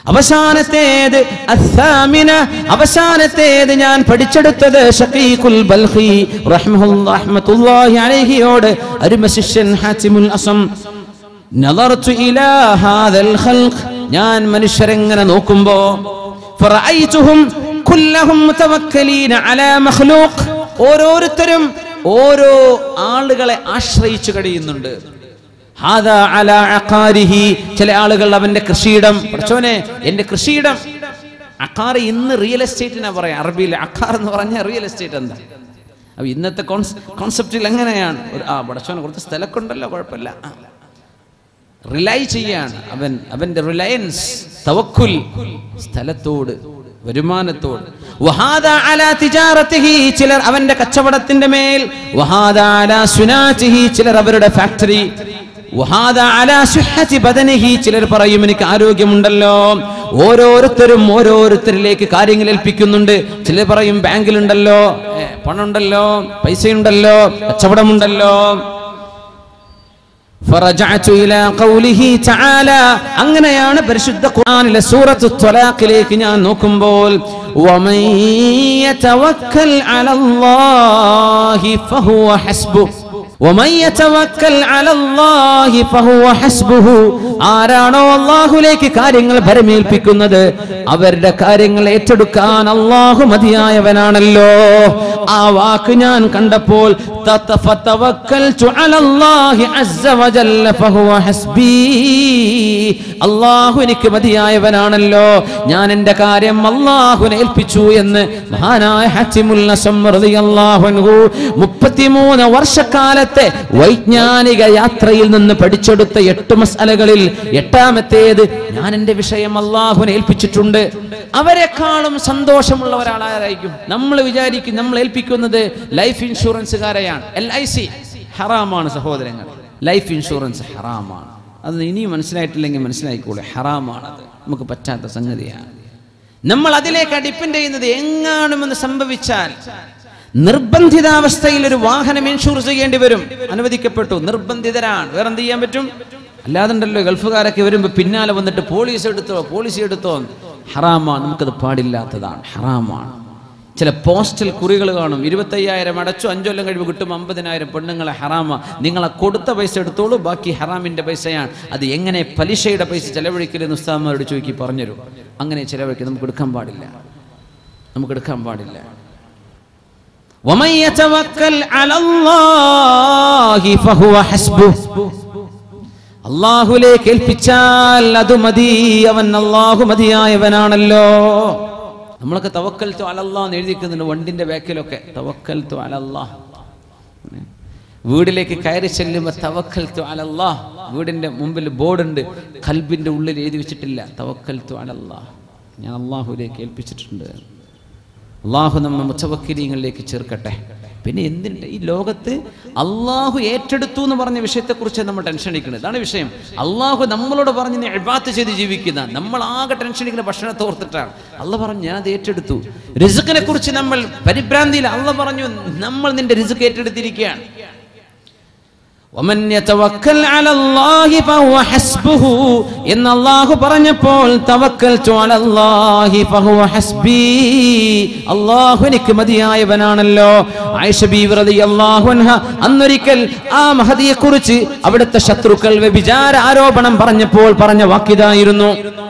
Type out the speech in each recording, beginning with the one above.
അവസാനത്തേത് അസ്സാമിന അവസാനത്തേത് ഞാൻ പഠിച്ചെടുത്തത് ഷഖീഖുൽ ബൽഖി റഹ്മഹുല്ലാ- റഹ്മത്തുള്ളാഹി അലൈഹിയോട് അരുമ ശിഷ്യൻ ഹാത്തിമുൽ അസം നളർതു ഇലാ ഹാദൽ ഖൽഖ് ഞാൻ മനുഷ്യരെങ്ങനെ നോക്കുമ്പോ ഫറഅയ്തുഹും കുല്ലഹും മുതവക്കലീന അലാ മഖ്ലൂഖ് ഓരോരുത്തരും ഓരോ ആളുകളെ ആശ്രയിച്ചു കഴിയുന്നുണ്ട് ഹാദാ അലാ അഖാരിഹി ചില ആളുകൾ അവന്റെ കൃഷിയിടം പഠിച്ചോനെ എന്റെ കൃഷിയിടം അഖാർ ഇന്ന് റിയൽ എസ്റ്റേറ്റിനാ പറയാം അറബിയിൽ അഖാർ എന്ന് പറഞ്ഞാൽ റിയൽ എസ്റ്റേറ്റ് എന്താ അപ്പൊ ഇന്നത്തെ കോൺസെപ്റ്റിൽ എങ്ങനെയാണ് ഒരു ആ പടച്ചോനെ കുറച്ച് സ്ഥലമൊക്കെ ഉണ്ടല്ലോ കുഴപ്പമില്ല ആ. റിലൈ ചെയ്യാണ് അവൻ അവന്റെ റിലയൻസ് തവക്കുൽ സ്ഥലത്തോട് വരുമാനത്തോട് വഹാദ അലാ തിജാറത്തിഹി ചിലർ അവന്റെ കച്ചവടത്തിന്റെ മേൽ വഹാദ അലാ സുനാറ്റിഹി ചിലർ അവരുടെ ഫാക്ടറി വഹാദ അലാ സുഹ്ഹതി ബദനിഹി ചിലർ പറയും എനിക്ക് ആരോഗ്യമുണ്ടല്ലോ ഓരോരുത്തരും ഓരോരുത്തരിലേക്ക് കാര്യങ്ങൾ ഏൽപ്പിക്കുന്നുണ്ട് ചിലർ പറയും ബാങ്കിലുണ്ടല്ലോ ഏ, പണമുണ്ടല്ലോ പൈസയുണ്ടല്ലോ കച്ചവടമുണ്ടല്ലോ فرجعت إلى قوله تعالى അങ്ങനെയാണ് പരിശുദ്ധ ഖുർആനിലെ സൂറത്തു ത്വലാഖിലേക്ക് ഞാൻ നോക്കുമ്പോൾ ومن يتوكل على الله فهو حسبه ومن يتوكل على الله فهو حسبه ആരാണോ അള്ളാഹുലേക്ക് കാര്യങ്ങൾ ഭരമേൽപ്പിക്കുന്നത് അവരുടെ കാര്യങ്ങൾ ഏറ്റെടുക്കാൻ അള്ളാഹു മതിയായവനാണല്ലോ ആ വാക്ക് ഞാൻ കണ്ടപ്പോൾ തത്ത- ഫതവക്കൽതു അലല്ലാഹി അസ്സ വജല്ല ഫഹുവ ഹസ്ബീ. അള്ളാഹു എനിക്ക് മതിയായവനാണല്ലോ ഞാൻ എന്റെ കാര്യം അള്ളാഹുവിനെ ഏൽപ്പിച്ചു എന്ന് മഹാനായ ഹത്തിമുൽ നസം റളിയല്ലാഹു അൻഹു മുപ്പത്തിമൂന്ന് വർഷക്കാലത്തെ വൈജ്ഞാനിക യാത്രയിൽ നിന്ന് പഠിച്ചെടുത്ത എട്ട് മസാലകളിൽ എട്ടാമത്തേത് ഞാൻ എന്റെ വിഷയം അള്ളാഹുവിനെ ഏൽപ്പിച്ചിട്ടുണ്ട് അവരെക്കാളും സന്തോഷമുള്ള ഒരാളാരായിരിക്കും നമ്മൾ വിചാരിക്കും നമ്മൾ ഏൽപ്പിക്കുന്നത് ലൈഫ് ഇൻഷുറൻസുകാരെയാണ് എൽ ഐ സി ഹറാമാണ് സഹോദരങ്ങൾ ലൈഫ് ഇൻഷുറൻസ് ഹറാമാണ് അത് ഇനിയും മനസ്സിലായിട്ടില്ലെങ്കിൽ മനസ്സിലായിക്കോളെ ഹറാമാണത് നമുക്ക് പറ്റാത്ത സംഗതിയാണ് നമ്മൾ അതിലേക്ക് ഡിപ്പെൻഡ് ചെയ്യുന്നത് എങ്ങാനുമെന്ന് സംഭവിച്ചാൽ നിർബന്ധിതാവസ്ഥയിൽ ഒരു വാഹനം ഇൻഷൂർ ചെയ്യേണ്ടി വരും അനുവദിക്കപ്പെട്ടു നിർബന്ധിതരാണ് വേറെ എന്ത് ചെയ്യാൻ പറ്റും അല്ലാതുണ്ടല്ലോ ഗൾഫുകാരൊക്കെ വരുമ്പോൾ പിന്നാലെ വന്നിട്ട് പോലീസ് എടുത്തോ പോളിസി എടുത്തോ ഹറാമാണ് നമുക്കത് പാടില്ലാത്തതാണ് ഹറാമാണ് ചില പോസ്റ്റൽ കുറികൾ കാണും ഇരുപത്തയ്യായിരം അടച്ചു അഞ്ചൊല്ലം കഴിവ് കിട്ടും അമ്പതിനായിരം പെണ്ണുങ്ങളെ ഹറാമ നിങ്ങളെ കൊടുത്ത പൈസ എടുത്തോളൂ ബാക്കി ഹറാമിന്റെ പൈസയാണ് അത് എങ്ങനെ പലിശയുടെ പൈസ ചെലവഴിക്കലെന്ന് ഉസ്താദന്മാരോട് ചോദിക്കി പറഞ്ഞുതരും അങ്ങനെ ചെലവഴിക്കുക നമുക്ക് എടുക്കാൻ പാടില്ല നമുക്ക് എടുക്കാൻ പാടില്ല ومن يتوكل على الله فهو حسبه അള്ളാഹുലേക്ക് ഏൽപ്പിച്ചാൽ അത് മതി അവൻ അള്ളാഹു മതിയായവനാണല്ലോ നമ്മളൊക്കെ തവക്കൽ തു അലല്ലാ എന്ന് എഴുതിക്കുന്നുണ്ട് വണ്ടിന്റെ ബാക്കിലൊക്കെ തവക്കൽ തു അലല്ലാ വീടിലേക്ക് കയറി ചെല്ലുമ്പോൾ തവക്കൽ തു അലല്ലാ വീടിന്റെ മുമ്പിൽ ബോർഡുണ്ട് കൽബിന്റെ ഉള്ളിൽ എഴുതി വെച്ചിട്ടില്ല തവക്കൽ തു അലല്ലാ ഞാൻ അള്ളാഹുലേക്ക് ഏൽപ്പിച്ചിട്ടുണ്ട് അള്ളാഹു നമ്മെ മുച്ചവക്കിരിയങ്ങളിലേക്ക് ചേർക്കട്ടെ പിന്നെ എന്തിനുണ്ട് ഈ ലോകത്ത് അള്ളാഹു ഏറ്റെടുത്തു എന്ന് പറഞ്ഞ വിഷയത്തെക്കുറിച്ച് നമ്മൾ ടെൻഷൻ അടിക്കുന്നത് ഇതാണ് വിഷയം അള്ളാഹു നമ്മളോട് പറഞ്ഞ് നീ ഇബാത്ത് ചെയ്ത് ജീവിക്കുന്ന നമ്മൾ ആകെ ടെൻഷൻ അടിക്കുന്ന ഭക്ഷണത്തെ ഓർത്തിട്ടാണ് അല്ല പറഞ്ഞു ഞാൻ അത് ഏറ്റെടുത്തു റിസുക്കിനെ കുറിച്ച് നമ്മൾ പരിഭ്രാന്തിയിൽ അല്ല പറഞ്ഞു നമ്മൾ നിന്റെ റിസുക്ക് ഏറ്റെടുത്തിരിക്കുകയാണ് ومن يتوكل على الله فهو حسبه എന്ന് അള്ളാഹു പറഞ്ഞപ്പോൾ തവക്കൽതു അല അല്ലാഹി ഫഹുവ ഹസ്ബി അള്ളാഹു എനിക്ക് മതിയായവനാണല്ലോ ആയിഷ ബീവി റളിയല്ലാഹു അൻഹ അന്നൊരിക്കൽ ആ മഹദിയെ കുറിച്ച് അവിടുത്തെ ശത്രുക്കൾ വ്യഭിചാര ആരോപണം പറഞ്ഞപ്പോൾ പറഞ്ഞ വാക്കിതായിരുന്നു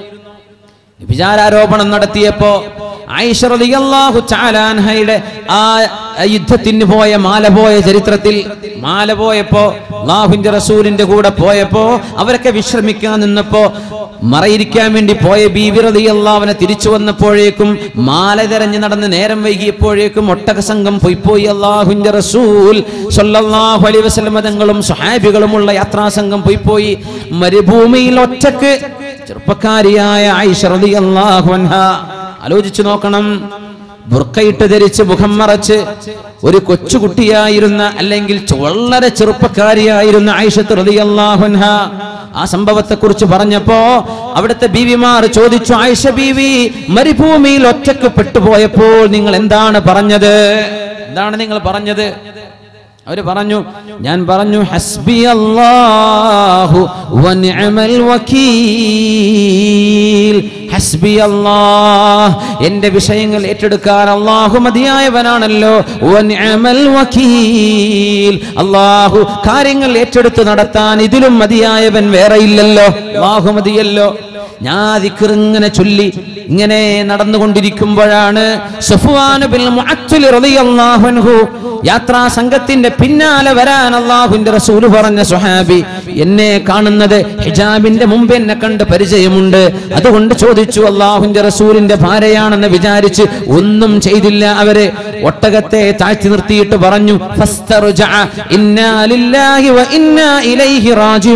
വിചാരാരോപണം നടത്തിയപ്പോ ആയിഷ റളിയല്ലാഹു തആല അൻഹയുടെ ആ യുദ്ധത്തിന് പോയ മാല പോയ ചരിത്രത്തിൽ മാല പോയപ്പോ അള്ളാഹുവിന്റെ റസൂലിന്റെ കൂടെ പോയപ്പോ അവരൊക്കെ വിശ്രമിക്കാൻ നിന്നപ്പോ മറയിരിക്കാൻ വേണ്ടി പോയ ബീവി റളിയല്ലാഹുവിനെ തിരിച്ചു വന്നപ്പോഴേക്കും മാല തെരഞ്ഞു നടന്ന് നേരം വൈകിയപ്പോഴേക്കും ഒട്ടക സംഘം പൊയ്പോയി അള്ളാഹുവിന്റെ റസൂൽ സ്വല്ലല്ലാഹു അലൈഹി വസല്ലം തങ്ങളും സ്വഹാബികളുമുള്ള യാത്രാ സംഘം പൊയ്പോയി മരുഭൂമിയിൽ ഒറ്റക്ക് ചെറുപ്പക്കാരിയായ ആയിഷ റളിയല്ലാഹു അൻഹ ആലോചിച്ചു നോക്കണം ബുർക്കയിട്ട് ധരിച്ച് മുഖം മറച്ച് ഒരു കൊച്ചുകുട്ടിയായിരുന്ന അല്ലെങ്കിൽ വളരെ ചെറുപ്പക്കാരിയായിരുന്ന ആയിഷത്ത് റളിയല്ലാഹു അൻഹ ആ സംഭവത്തെ കുറിച്ച് പറഞ്ഞപ്പോ അവിടുത്തെ ബീവിമാർ ചോദിച്ചു ആയിഷ ബീവി മരുഭൂമിയിൽ ഒറ്റക്ക് പെട്ടുപോയപ്പോൾ നിങ്ങൾ എന്താണ് പറഞ്ഞത് എന്താണ് നിങ്ങൾ പറഞ്ഞത് അവര് പറഞ്ഞു ഞാൻ പറഞ്ഞു ഹസ്ബി അല്ലാഹു വനിഅമൽ വക്കീൽ ഹസ്ബി അല്ലാഹ് എന്റെ വിഷയങ്ങൾ ഏറ്റെടുക്കാൻ അള്ളാഹു മതിയായവനാണല്ലോ വനിഅമൽ വക്കീൽ അള്ളാഹു കാര്യങ്ങൾ ഏറ്റെടുത്ത് നടത്താൻ ഇതിലും മതിയായവൻ വേറെ ഇല്ലല്ലോ അള്ളാഹു മതിയല്ലോ ഞാൻ ദിക്ർ ഇങ്ങനെ ചൊല്ലി ഇങ്ങനെ നടന്നുകൊണ്ടിരിക്കുമ്പോഴാണ് സഫ്വാൻ ബിൻ മുഅത്തിൽ റളിയല്ലാഹു അൻഹു യാത്രാ സംഘത്തിന്റെ പിന്നാലെ വരാൻ അള്ളാഹുവിന്റെ റസൂല് പറഞ്ഞ സുഹാബി എന്നെ കാണുന്നത് ഹിജാബിന്റെ മുമ്പ് എന്നെ കണ്ട് പരിചയമുണ്ട് അതുകൊണ്ട് ചോദിച്ചു അള്ളാഹുവിന്റെ റസൂലിന്റെ ഭാര്യയാണെന്ന് വിചാരിച്ച് ഒന്നും ചെയ്തില്ല അവര് ഒട്ടകത്തെ താഴ്ത്തി നിർത്തിയിട്ട് പറഞ്ഞു ഫസ്തർജഅ, ഇന്നാ ലില്ലാഹി വ ഇന്നാ ഇലൈഹി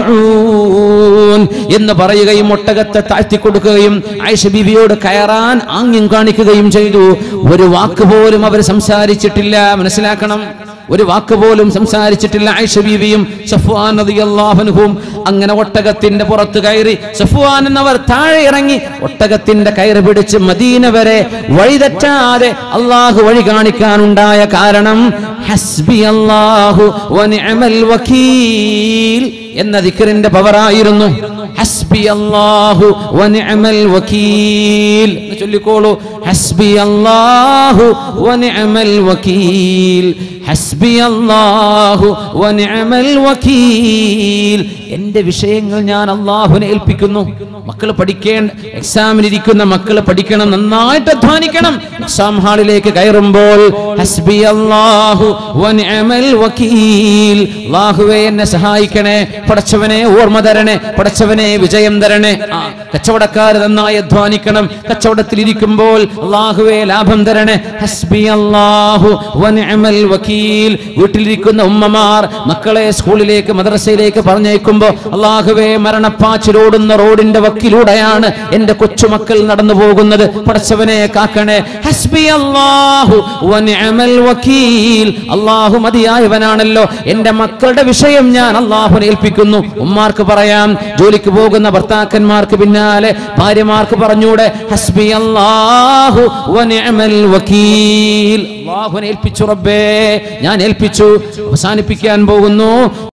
റാജിഊൻ എന്ന് പറയുകയും ഒട്ടകത്തെ താഴ്ത്തി കൊടുക്കുകയും ആയിഷ ബീവിയോട് കയറാൻ ആംഗ്യം കാണിക്കുകയും ചെയ്തു ഒരു വാക്ക് പോലും അവർ സംസാരിച്ചിട്ടില്ല മനസ്സിലാക്കണം ഒരു വാക്ക് പോലും സംസാരിച്ചിട്ടില്ല ആയിഷ ബീവിയും സഫ്വാൻ റളിയല്ലാഹുൻഹും അങ്ങനെ ഒട്ടകത്തിന്റെ പുറത്ത് കയറി സഫ്വാൻ എന്നവർ താഴെ ഇറങ്ങി ഒട്ടകത്തിന്റെ കയറ് പിടിച്ച് മദീന വരെ വഴിതെറ്റാതെ അള്ളാഹു വഴി കാണിക്കാനുണ്ടായ കാരണം ഹസ്ബി അല്ലാഹു വനിഅമൽ വക്കീൽ എന്ന ദിക്റിന്റെ പവറായിരുന്നു ഹസ്ബി അല്ലാഹു വനിഅമൽ വക്കീൽ എന്ന് ചൊല്ലിക്കോളൂ ഹസ്ബി അല്ലാഹു വനിഅമൽ വക്കീൽ ഹസ്ബി അല്ലാഹു വനിഅമൽ വക്കീൽ എന്റെ വിഷയങ്ങൾ ഞാൻ അള്ളാഹുവിനെ ഏൽപ്പിക്കുന്നു മക്കൾ പഠിക്കേണ്ട എക്സാമിനിരിക്കുന്ന മക്കൾ പഠിക്കണം നന്നായിട്ട് അധ്വാനിക്കണം എക്സാം ഹാളിലേക്ക് കയറുമ്പോൾ ഹസ്ബി അല്ലാഹു വനിഅമൽ വക്കീൽ അല്ലാഹുവേ എന്നെ സഹായിക്കണേ പടച്ചവനെ ഓർമ്മ തരണേ പടച്ചവനെ വിജയം തരണേ ആ കച്ചവടക്കാർ നന്നായി അധ്വാനിക്കണം കച്ചവടത്തിൽ ഇരിക്കുമ്പോൾ അള്ളാഹുവേ ലാഭം തരണേ ഹസ്ബി അല്ലാഹു വനിഅമൽ വക്കീൽ വീട്ടിലിരിക്കുന്ന ഉമ്മമാർ മക്കളെ സ്കൂളിലേക്ക് മദ്രസയിലേക്ക് പറഞ്ഞേക്കുമ്പോ അള്ളാഹുവേ മരണപ്പാച്ചിലോടുന്ന റോഡിന്റെ വക്കിലൂടെയാണ് എന്റെ കൊച്ചുമക്കൾ നടന്നു പോകുന്നത് പടച്ചവനെ കാക്കണേ ഹസ്ബി അല്ലാഹു വനിഅമൽ വക്കീൽ അള്ളാഹു മതിയായവനാണല്ലോ എന്റെ മക്കളുടെ വിഷയം ഞാൻ അള്ളാഹുനെ ഏൽപ്പിക്കുന്നു ഉമ്മാർക്ക് പറയാം ജോലിക്ക് പോകുന്ന ഭർത്താക്കന്മാർക്ക് പിന്നാലെ ഭാര്യമാർക്ക് പറഞ്ഞൂടെ ഹസ്ബി അല്ലാഹു വനിഅമൽ വക്കീൽ അള്ളാഹുനെ ഏൽപ്പിച്ചു റബ്ബേ ഞാൻ ഏൽപ്പിച്ചു അവസാനിപ്പിക്കാൻ പോകുന്നു